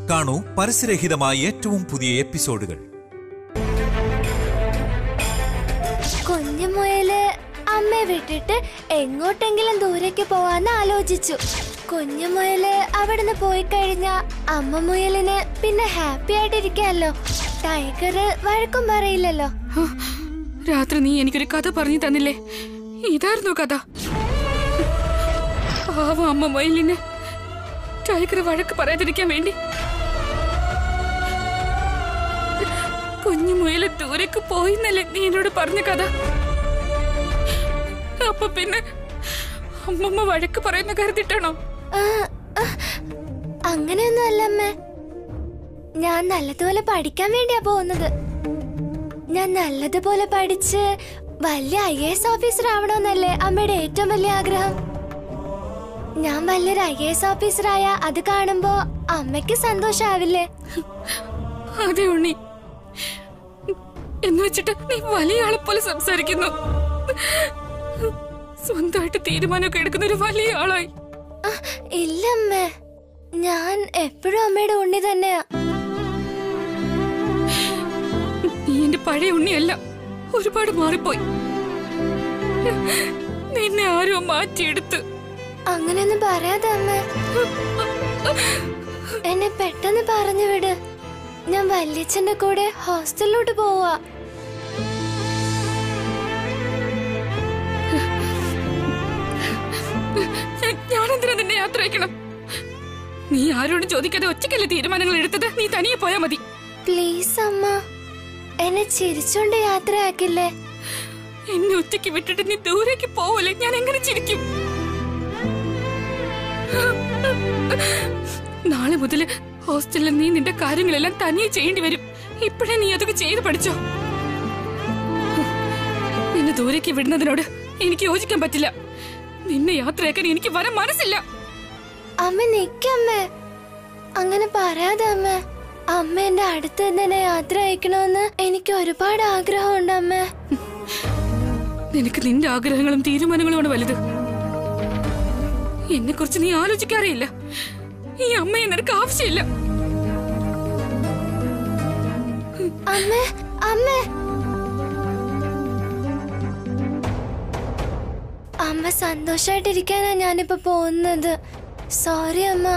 കാണൂ പരസ്യരഹിതമായ ഏറ്റവും പുതിയ എപ്പിസോഡുകൾ കുഞ്ഞുമുയല് അമ്മയെ വിട്ടിട്ട് എങ്ങോട്ടെങ്കിലും ദൂരേക്ക് പോവാന്ന് ആലോചിച്ചു കുഞ്ഞുമുയല് അവിടുന്ന് പോയി കഴിഞ്ഞാ അമ്മ മുയലിന് പിന്നെ ഹാപ്പി ആയിട്ടിരിക്കാമല്ലോ ടൈഗർ വഴക്കും പറയില്ലല്ലോ ഹ, രാത്രി നീ എനിക്കൊരു കഥ പറഞ്ഞു തന്നില്ലേ ഇതായിരുന്നു കഥ പാവം അമ്മ മൊയിലിന് ടൈഗർ വഴക്ക് പറയാതിരിക്കാൻ വേണ്ടി കുഞ്ഞു മുയല് ദൂരേക്ക് പോയിന്നല്ലേ നീ എന്നോട് പറഞ്ഞ കഥ അപ്പൊ പിന്നെ അമ്മമ്മ വഴക്ക് പറയുന്ന കരുതിട്ടാണോ ആ, ആ, അങ്ങനെയൊന്നും അല്ല അമ്മേ ഞാൻ നല്ലതുപോലെ പഠിക്കാൻ വേണ്ടിയാ പോകുന്നത് ഞാൻ നല്ലതുപോലെ പഠിച്ച് വലിയ ഐ എസ് ഓഫീസർ ആവണമെന്നല്ലേ അമ്മയുടെ ഏറ്റവും വലിയ ആഗ്രഹം ഞാൻ വലിയൊരു ഐ എസ് ഓഫീസറായ അത് കാണുമ്പോ അമ്മയ്ക്ക് സന്തോഷാവില്ലേ അതെ ഉണ്ണി എന്ന് വെച്ചിട്ട് നീ വലിയ ആളെ പോലെ സംസാരിക്കുന്നു സ്വന്തമായിട്ട് തീരുമാനമൊക്കെ എടുക്കുന്ന ഒരു വലിയ ആളായി ആ, ഇല്ല അമ്മേ ഞാൻ എപ്പോഴും അമ്മയുടെ ഉണ്ണി തന്നെയാ നീ എന്റെ പഴയ ഉണ്ണിയല്ല ഒരുപാട് മാറിപ്പോയി നിന്നെ ആരോ മാറ്റിയെടുത്ത് അങ്ങനെയൊന്നും പറയാതെ അമ്മേ എന്നെ പെട്ടെന്ന് പറഞ്ഞു വിട് ഞാൻ വല്യച്ഛന്റെ കൂടെ ഹോസ്റ്റലിലോട്ട് പോവാ ഞാനെന്തിനാ നിന്നെ യാത്ര അയക്കണം നീ ആരോടും ചോദിക്കാതെ ഒറ്റയ്ക്കല്ലേ തീരുമാനങ്ങൾ എടുത്തത് നീ തനിയെ പോയാ മതി പ്ലീസ് അമ്മ എന്നെ ചിരിച്ചോണ്ട് യാത്രയാക്കില്ലേ എന്നെ ഒറ്റയ്ക്ക് വിട്ടിട്ട് നീ ദൂരേക്ക് പോവല്ലേ ഞാൻ എങ്ങനെ ചിരിക്കും നാളെ മുതൽ ഹോസ്റ്റലിൽ നീ നിന്റെ കാര്യങ്ങളെല്ലാം തനിയെ ചെയ്യേണ്ടി വരും ഇപ്പോഴേ നീ അതൊക്കെ ചെയ്ത് പഠിച്ചോ നിന്നെ ദൂരേക്ക് വിടുന്നതിനോട് എനിക്ക് യോജിക്കാൻ പറ്റില്ല നിന്നെ യാത്രയാക്കാൻ എനിക്ക് വരാൻ മനസ്സില്ല അമ്മ നിക്കമ്മേ അങ്ങനെ പറയാതെ അമ്മ അമ്മ എന്റെ അടുത്ത് നിന്ന് എന്നെ യാത്ര അയക്കണമെന്ന് എനിക്ക് ഒരുപാട് ആഗ്രഹമുണ്ട് അമ്മേ നിനക്ക് നിന്റെ ആഗ്രഹങ്ങളും തീരുമാനങ്ങളുമാണ് വലുത് എന്നെ കുറിച്ച് നീ ആലോചിക്കാറില്ല ഈ അമ്മയെ നിനക്ക് ആവശ്യമില്ല അമ്മേ അമ്മേ അമ്മ സന്തോഷായിട്ടിരിക്കാനാ ഞാനിപ്പോ പോകുന്നത് സോറി അമ്മ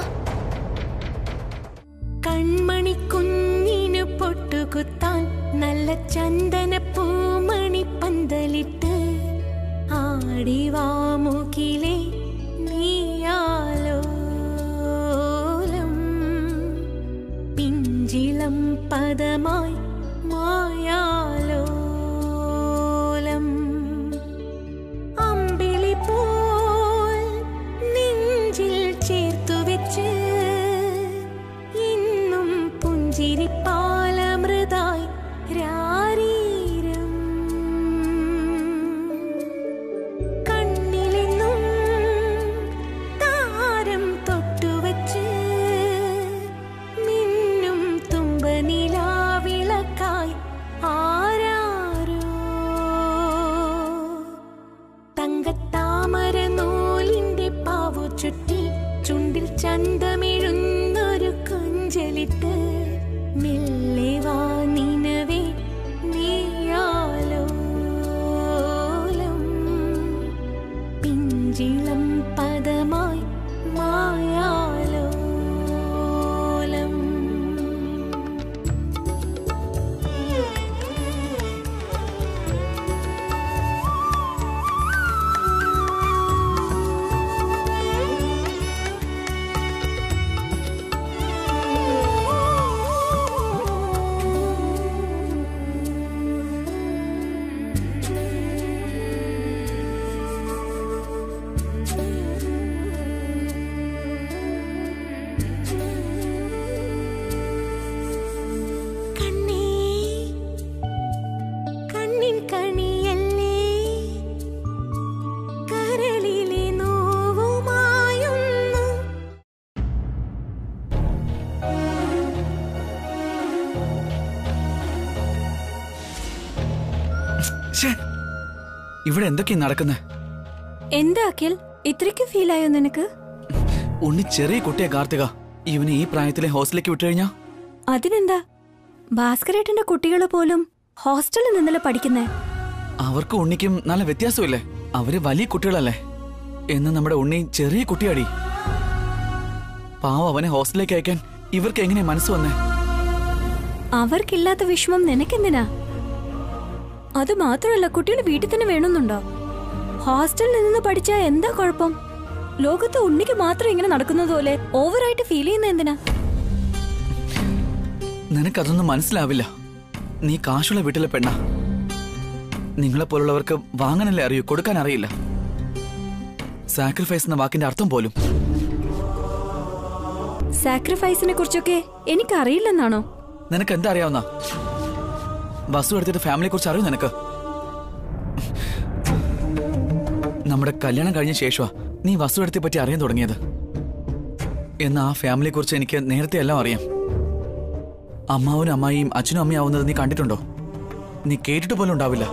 കൺമണി കുഞ്ഞിനു പൊട്ടുകുത്താൻ നല്ല ചന്ദന പൂമണി പന്തലിട്ട് ആടിവാമുകിലേ നീയാലോലം പിഞ്ചിളം പദമായി മായാലോലം അമ്പിളി പോൽ നെഞ്ചിൽ ചേർത്തു വെച്ച് ഇന്നും പുഞ്ചിരിപ്പാലമൃതായി രാരീരം കണ്ണിലെന്നും താരം തൊട്ടുവച്ച് മിന്നും തുമ്പനിലാവിളക്കായി ആരാരോ തങ്കത്താമര നൂലിന്റെ പാവു ചുറ്റി ചുണ്ടിൽ ചന്തമിഴുന്നൊരു കൊഞ്ചലിട്ട് മെല്ലെ വാ നിനവേ നീയാലോലം പിഞ്ചിളം പദമായി മായാലോലം കണ്ണേ കണ്ണിൻ കണിയല്ലേ കരളിലെ നോവുമായൊന്നു ശ്ശേ, ഇവിടെ എന്തൊക്കെയാ നടക്കുന്നത് എന്താ അഖിൽ ഇത്രയ്ക്ക് ഫീൽ ആയോ നിനക്ക് ഉണ്ണി ചെറിയ കുട്ടിയെ കാർത്തിക ഇവന് ഈ പ്രായത്തിലെ ഹോസ്റ്റലിലേക്ക് വിട്ടുകഴിഞ്ഞാ അതിനെന്താ ഭാസ്കരേട്ടന്റെ കുട്ടികൾ പോലും ഹോസ്റ്റലിൽ നിന്നല്ലേ പഠിക്കുന്നേ അവർക്ക് ഉണ്ണിക്കും നല്ല വ്യത്യാസമില്ലേ അവര് വലിയ കുട്ടികളല്ലേ എന്ന് നമ്മുടെ ഉണ്ണി ചെറിയ കുട്ടിയാടി പാവം അവനെ ഹോസ്റ്റലിലേക്ക് അയക്കാൻ ഇവർക്ക് എങ്ങനെ മനസ്സ് വന്നേ അവർക്കില്ലാത്ത വിഷമം നിനക്കെന്തിനാ അത് മാത്രമല്ല കുട്ടികൾ വീട്ടിൽ തന്നെ വേണമെന്നുണ്ടോ ഹോസ്റ്റലിൽ നിന്ന് പഠിച്ചാ എന്താ കുഴപ്പം ലോകത്ത് ഉണ്ണിക്ക് മാത്രം ഇങ്ങനെ നടക്കുന്നത് പോലെ ഓവറായിട്ട് ഫീൽ ചെയ്യുന്ന എന്തിനാ നിനക്കതൊന്നും മനസ്സിലാവില്ല നീ കാശുള്ള വീട്ടിലെ പെണ്ണ നിങ്ങളെ പോലുള്ളവർക്ക് വാങ്ങാനല്ലേ അറിയൂ കൊടുക്കാൻ അറിയില്ല സാക്രിഫൈസ് എന്ന വാക്കിന്റെ അർത്ഥം പോലും സാക്രിഫൈസിനെ കുറിച്ചൊക്കെ എനിക്കറിയില്ലെന്നാണോ നിനക്ക് എന്താ അറിയാവുന്ന വസു എടുത്തിട്ട് ഫാമിലിയെ കുറിച്ച് അറിയും നിനക്ക് നമ്മുടെ കല്യാണം കഴിഞ്ഞ ശേഷമാ നീ വസു എടുത്തെ പറ്റി അറിയാൻ തുടങ്ങിയത് എന്നാ ആ ഫാമിലിയെ കുറിച്ച് എനിക്ക് നേരത്തെ എല്ലാം അറിയാം അമ്മാവനും അമ്മായിയും അച്ഛനും അമ്മയും ആവുന്നത് നീ കണ്ടിട്ടുണ്ടോ നീ കേട്ടിട്ട് പോലും ഉണ്ടാവില്ല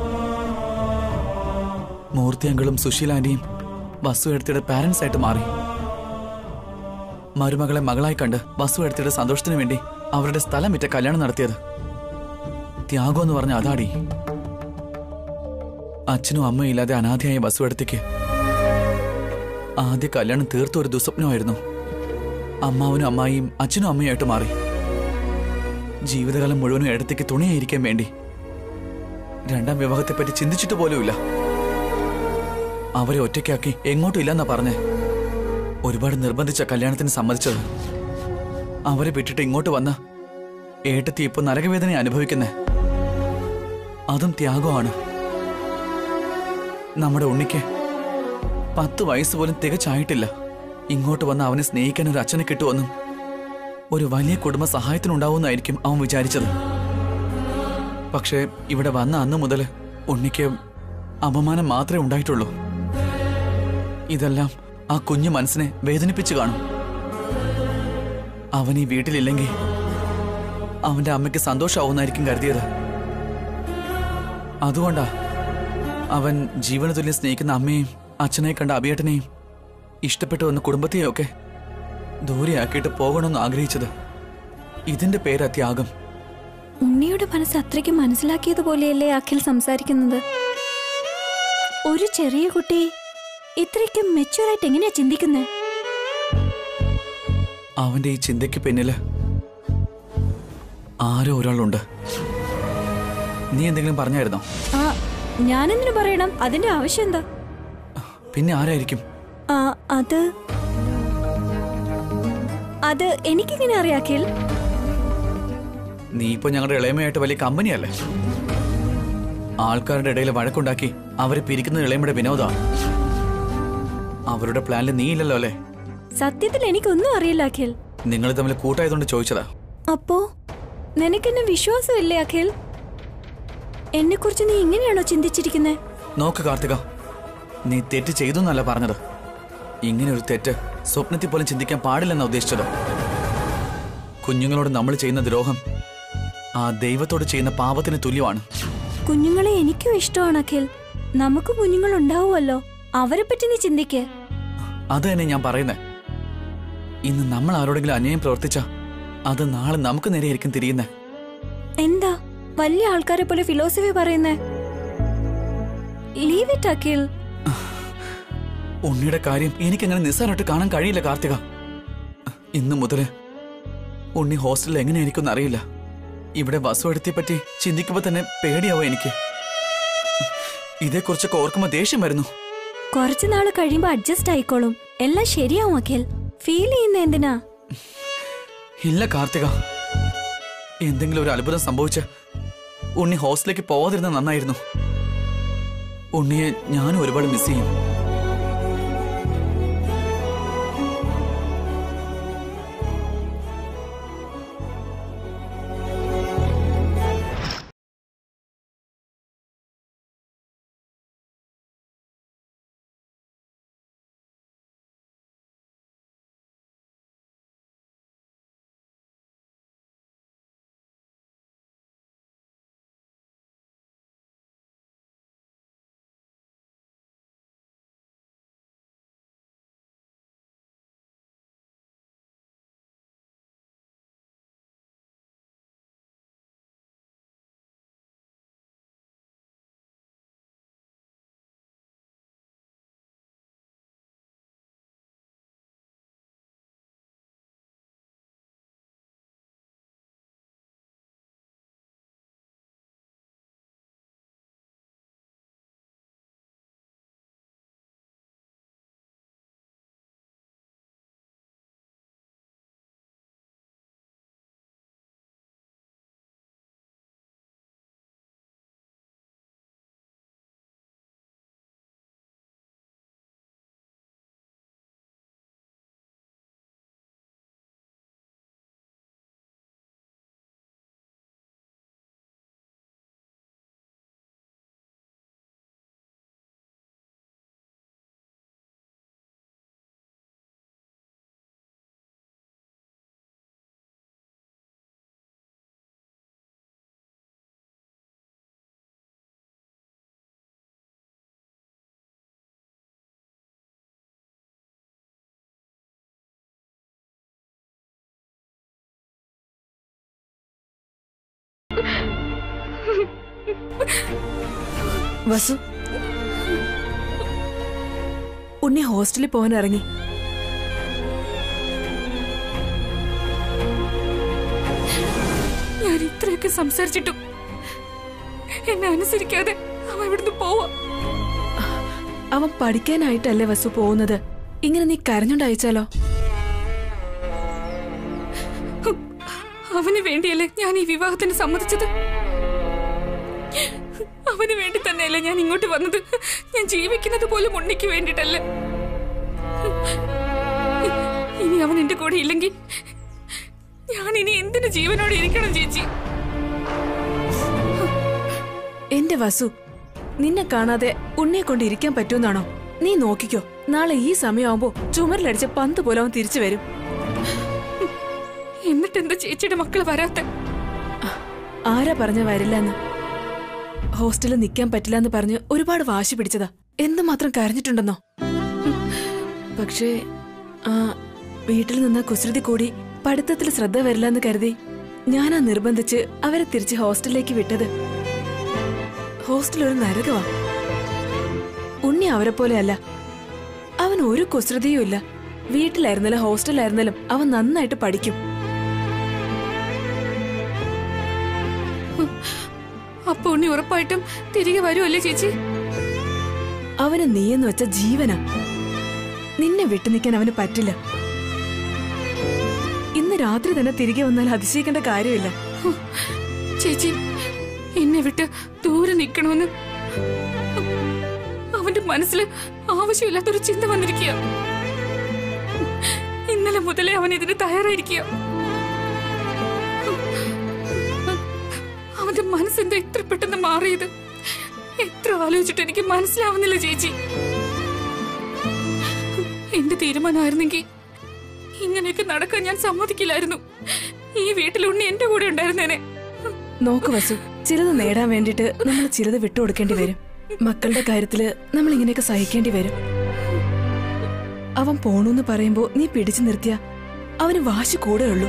മൂർത്തി അങ്കിളും സുശീല ആന്റിയും വസു എടുത്തിയുടെ പാരന്റ്സ് ആയിട്ട് മാറി മരുമകളെ മകളായി കണ്ട് വസു എടുത്തിയുടെ സന്തോഷത്തിന് വേണ്ടി അവരുടെ സ്ഥലം വിറ്റ കല്യാണം നടത്തിയത് ത്യാഗം എന്ന് പറഞ്ഞ അതാടി അച്ഛനും അമ്മയും ഇല്ലാതെ അനാഥയായ വസു എടുത്തേക്ക് ആദ്യ കല്യാണം തീർത്ത ഒരു ദുസ്വപ്നമായിരുന്നു അമ്മാവനും അമ്മായിയും അച്ഛനും അമ്മയായിട്ട് മാറി ജീവിതകാലം മുഴുവനും ഇടത്തേക്ക് തുണിയായിരിക്കാൻ വേണ്ടി രണ്ടാം വിവാഹത്തെപ്പറ്റി ചിന്തിച്ചിട്ട് പോലുമില്ല അവരെ ഒറ്റയ്ക്കാക്കി എങ്ങോട്ടും ഇല്ലെന്നാ പറഞ്ഞേ ഒരുപാട് നിർബന്ധിച്ച കല്യാണത്തിന് സമ്മതിച്ചത് അവരെ വിട്ടിട്ട് ഇങ്ങോട്ട് വന്ന ഏട്ടത്തി ഇപ്പൊ നരകവേദന അനുഭവിക്കുന്നേ അതും ത്യാഗമാണ് നമ്മുടെ ഉണ്ണിക്ക് പത്ത് വയസ്സ് പോലും തികച്ചായിട്ടില്ല ഇങ്ങോട്ട് വന്ന് അവനെ സ്നേഹിക്കാൻ ഒരു അച്ഛനെ കിട്ടുമെന്നും ഒരു വലിയ കുടുംബ സഹായത്തിനുണ്ടാവുമെന്നായിരിക്കും അവൻ വിചാരിച്ചത് പക്ഷേ ഇവിടെ വന്ന അന്ന് മുതൽ ഉണ്ണിക്ക് അപമാനം മാത്രമേ ഉണ്ടായിട്ടുള്ളൂ ഇതെല്ലാം ആ കുഞ്ഞു മനസ്സിനെ വേദനിപ്പിച്ചു കാണും അവൻ ഈ വീട്ടിലില്ലെങ്കിൽ അവന്റെ അമ്മയ്ക്ക് സന്തോഷമാവുന്നായിരിക്കും കരുതിയത് അതുകൊണ്ടാ അവൻ ജീവന തുല്യം സ്നേഹിക്കുന്ന അമ്മയും അച്ഛനെ കണ്ട അഭിയേട്ടനെയും ഇഷ്ടപ്പെട്ടു വന്ന കുടുംബത്തെയും ഒക്കെ ദൂരെയാക്കിയിട്ട് പോകണമെന്ന് ആഗ്രഹിച്ചത് ഇതിന്റെ പേരാ ത്യാഗം ഉണ്ണിയുടെ മനസ്സ് അത്രയ്ക്ക് മനസ്സിലാക്കിയതുപോലെയല്ലേ അഖിൽ സംസാരിക്കുന്നത് ഒരു ചെറിയ കുട്ടി ഇത്രയ്ക്ക് മെച്യൂറായിട്ട് എങ്ങനെയാ ചിന്തിക്കുന്നത് അവന്റെ ഈ ചിന്തയ്ക്ക് പിന്നില് ആരോ ഒരാളുണ്ട് നീ എന്തെങ്കിലും പറഞ്ഞായിരുന്നോ ആ ഞാനെന്തിനു പറയണം അതിന്റെ ആവശ്യം എന്താ പിന്നെ ആരായിരിക്കും ആ അത് അത് എനിക്കെങ്ങനെ അറിയാം അഖിൽ നീ ഇപ്പൊ ഞങ്ങളുടെ ഇളയമയായിട്ട് വലിയ കമ്പനിയല്ലേ ആൾക്കാരുടെ ഇടയിൽ വഴക്കുണ്ടാക്കി അവരെ പിരിക്കുന്ന ഇളയമയുടെ വിനോദമാണ് അവരുടെ പ്ലാനിൽ നീ ഇല്ലല്ലോ അല്ലേ സത്യത്തിൽ എനിക്കൊന്നും അറിയില്ല അഖിൽ നിങ്ങൾ തമ്മിൽ കൂട്ടായതുകൊണ്ട് ചോദിച്ചതാ അപ്പോ നിനക്കെന്നെ വിശ്വാസമില്ലേ അഖിൽ എന്നെ കുറിച്ച് നീ ഇങ്ങനെയാണോ ചിന്തിച്ചിരിക്കുന്നത് നോക്ക് കാർത്തിക നീ തെറ്റ് ചെയ്തു എന്നല്ല പറഞ്ഞത് ഇങ്ങനെ ഒരു തെറ്റ് സ്വപ്നത്തിൽ പോലും ചിന്തിക്കാൻ പാടില്ലെന്നാ ഉദ്ദേശിച്ചത് കുഞ്ഞുങ്ങളോട് നമ്മൾ ചെയ്യുന്ന ദ്രോഹം ആ ദൈവത്തോട് ചെയ്യുന്ന പാപത്തിന് തുല്യമാണ് കുഞ്ഞുങ്ങളെ എനിക്കും ഇഷ്ടമാണ് അഖിൽ നമുക്ക് കുഞ്ഞുങ്ങൾ ഉണ്ടാവുമല്ലോ അവരെ പറ്റി നീ ചിന്തിക്ക് അത് തന്നെ ഞാൻ പറയുന്നേ ഇന്ന് നമ്മൾ ആരോടെങ്കിലും അന്യായം പ്രവർത്തിച്ച അത് നാളെ നമുക്ക് നേരെയായിരിക്കും തിരിയുന്നേ എന്താ വലിയ ആൾക്കാരെ പോലെ ഫിലോസഫി പറയുന്നേ ലീവ് ഇറ്റ് അഖിൽ ഉണ്ണിയുടെ കാര്യം എനിക്കങ്ങനെ നിസ്സാരമായിട്ട് കാണാൻ കഴിയില്ല കാർത്തിക ഇന്ന് മുതല് ഉണ്ണി ഹോസ്റ്റലിൽ എങ്ങനെയായിരിക്കും അറിയില്ല ഇവിടെ വസു എടുത്തിയെ പറ്റി ചിന്തിക്കുമ്പോ തന്നെ പേടിയാവോ എനിക്ക് ഇതേക്കുറിച്ചൊക്കെ ഓർക്കുമ്പോ ദേഷ്യം വരുന്നു കുറച്ചു നാള് കഴിയുമ്പോ അഡ്ജസ്റ്റ് ആയിക്കോളും എല്ലാം ശരിയാവും അഖിൽ ഫീൽ ചെയ്യുന്ന എന്തിനാ ഇല്ല കാർത്തിക എന്തെങ്കിലും ഒരു അത്ഭുതം സംഭവിച്ച് ഉണ്ണി ഹോസ്റ്റലിലേക്ക് പോവാതിരുന്ന നന്നായിരുന്നു ഉണ്ണിയെ ഞാനും ഒരുപാട് മിസ് ചെയ്യും വസു ഉണ്ണി ഹോസ്റ്റലിൽ പോകാൻ ഇറങ്ങി ഞാൻ ഇത്രയൊക്കെ സംസാരിച്ചിട്ടും എന്നെ അനുസരിക്കാതെ അവൻ ഇവിടുന്ന് പോവാ അവൻ പഠിക്കാനായിട്ടല്ലേ വസു പോകുന്നത് ഇങ്ങനെ നീ കരഞ്ഞോണ്ട് അയച്ചാലോ അവന് വേണ്ടിയല്ലേ ഞാൻ ഈ വിവാഹത്തിന് സമ്മതിച്ചത് അവന് വേണ്ടി തന്നെയല്ലേ ഞാൻ ഇങ്ങോട്ട് വന്നത് ഞാൻ ജീവിക്കുന്നത് പോലും ഉണ്ണിക്ക് വേണ്ടിട്ടല്ല ഇനി അവൻ എന്റെ കൂടെ ഇല്ലെങ്കിൽ ഞാൻ ഇനി എന്തിനു ജീവനോടെ ഇരിക്കണം ചേച്ചി എന്റെ വസു നിന്നെ കാണാതെ ഉണ്ണിയെ കൊണ്ട് ഇരിക്കാൻ പറ്റുമെന്നാണോ നീ നോക്കിക്കോ നാളെ ഈ സമയമാകുമ്പോ ചുമരിലടിച്ച പന്ത് പോലെ അവൻ തിരിച്ചു വരും എന്നിട്ട് എന്താ ചേച്ചിയുടെ മക്കള് വരാത്ത ആരാ പറഞ്ഞ വരില്ലെന്ന് ഹോസ്റ്റലിൽ നിൽക്കാൻ പറ്റില്ലെന്ന് പറഞ്ഞ് ഒരുപാട് വാശി പിടിച്ചതാ എന്തുമാത്രം കരഞ്ഞിട്ടുണ്ടെന്നോ പക്ഷേ ആ വീട്ടിൽ നിന്ന് കുസൃതി കൂടി പഠിത്തത്തിൽ ശ്രദ്ധ വരില്ലെന്ന് കരുതി ഞാനാ നിർബന്ധിച്ച് അവരെ തിരിച്ച് ഹോസ്റ്റലിലേക്ക് വിട്ടത് ഹോസ്റ്റൽ ഒരു നരകമാ ഉണ്ണി അവരെ പോലെയല്ല അവൻ ഒരു കുസൃതിയും ഇല്ല വീട്ടിലായിരുന്നാലും ഹോസ്റ്റലായിരുന്നാലും അവൻ നന്നായിട്ട് പഠിക്കും അപ്പൊ ഉണ്ണി ഉറപ്പായിട്ടും തിരികെ വരുമല്ലേ ചേച്ചി അവന് നീയെന്ന് വെച്ച ജീവനാ നിന്നെ വിട്ടു നിൽക്കാൻ അവന് പറ്റില്ല ഇന്ന് രാത്രി തന്നെ തിരികെ വന്നാൽ അതിശയിക്കേണ്ട കാര്യമില്ല ചേച്ചി എന്നെ വിട്ട് ദൂരെ നിൽക്കണമെന്ന് അവന്റെ മനസ്സിൽ ആവശ്യമില്ലാത്തൊരു ചിന്ത വന്നിരിക്കുക ഇന്നലെ മുതലേ അവൻ ഇതിന് തയ്യാറായിരിക്കുക അവന്റെ മനസ്സെന്താ ഇത്ര പെട്ടെന്ന് മാറിയത് എത്ര ആലോചിച്ചിട്ട് എനിക്ക് മനസ്സിലാവുന്നില്ല ചേച്ചി എന്റെ തീരുമാനമായിരുന്നെങ്കിൽ ഇങ്ങനെയൊക്കെ നടക്കാൻ ഞാൻ സമ്മതിക്കില്ലായിരുന്നു ഈ വീട്ടിൽ ഉണ്ണി എന്റെ കൂടെ ഉണ്ടായിരുന്നേനെ നോക്ക് വസു ചിലത് നേടാൻ വേണ്ടിട്ട് നമ്മൾ ചിലത് വിട്ടുകൊടുക്കേണ്ടി വരും മക്കളുടെ കാര്യത്തില് നമ്മൾ ഇങ്ങനെയൊക്കെ സഹിക്കേണ്ടി വരും അവൻ പോണൂന്ന് പറയുമ്പോ നീ പിടിച്ചു നിർത്തിയ അവന് വാശി കൂടെ ഉള്ളൂ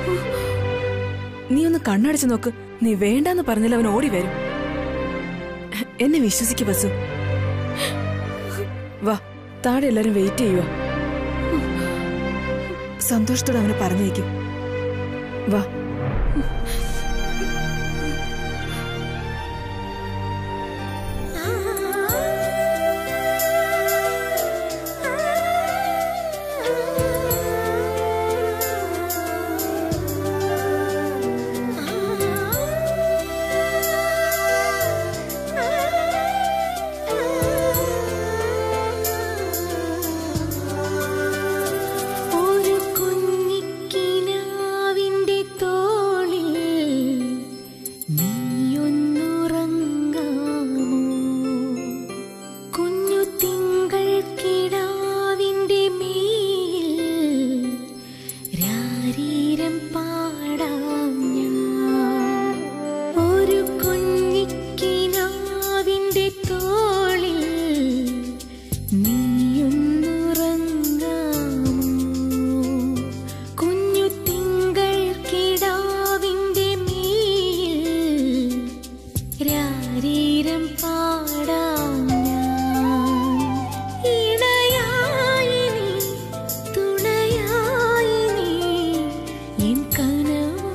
നീ ഒന്ന് കണ്ണടച്ചു നോക്ക് നീ വേണ്ടാന്ന് പറഞ്ഞാൽ അവൻ ഓടി വരും എന്നെ വിശ്വസിക്ക് ബസു വാ താഴെ എല്ലാരും വെയിറ്റ് ചെയ്യുക സന്തോഷത്തോടെ അവന് പറഞ്ഞേക്കും വാ ഒരു കുഞ്ഞിക്കിനാവിന്റെ തോളിൽ നീയൊന്നുറങ്ങാമോ കുഞ്ഞു തിങ്കൾ കിടാവിന്റെ മേൽ രാരീരം പാടാം ഞാൻ ഒരു കുഞ്ഞിക്കിനാവിന്റെ തോളിൽ നീയൊന്നുറങ്ങാമോ കുഞ്ഞു തിങ്കൾ കിടാവിന്റെ മേൽ രാരീരം പാടാം ഞാൻ ഇണയായി നീ തുണയായി നീ എൻ കനവും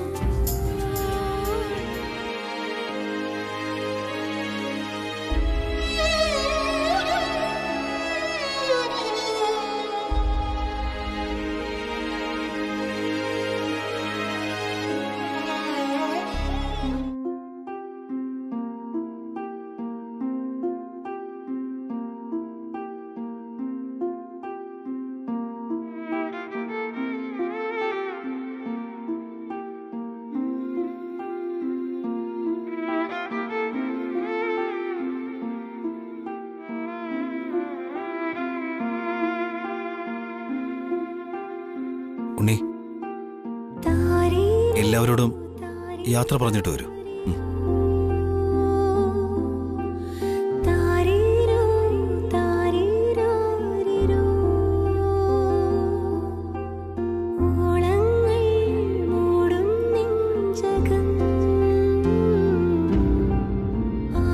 ഉണ്ണി എല്ലാവരോടും യാത്ര പറഞ്ഞിട്ട് വരൂ ഉം. താരീരോ താരീരാരിരോ ഓളങ്ങൾ മൂടും നെഞ്ചകം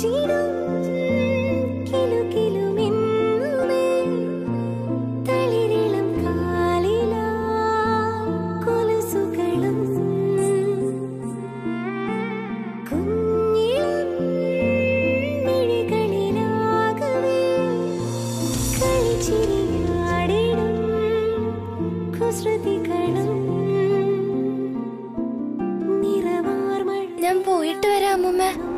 കൊഞ്ചിടും കിലുകിലുമെന്നുമേ തളിരിളം കാലിലാ കൊലുസുകളും കുഞ്ഞിളം മിഴികളിലാകവേ കളിച്ചിരിയാടിടും കുസൃതികളും നിറവാർമഴ ഞാൻ പോയിട്ട് വരാം അമ്മൂമ്മ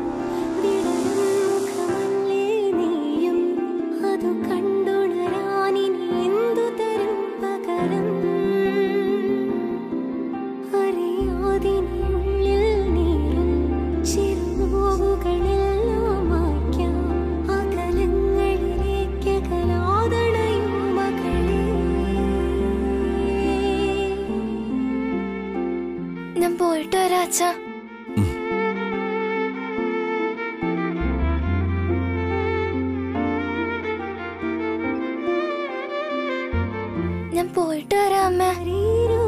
നീയും അതു കണ്ടുണരാനിനി എന്തു തരും പകരം അറിയാതിനുള്ളിൽ നീറും ചെറുനോവുകളെല്ലാം മായ്ക്കാം അകലങ്ങളിലേക്ക് അകലാതണയും മകളെ ഞാൻ പോയിട്ട് വരാം അച്ഛാ ഞാൻ പോയിട്ട് വരാം അമ്മ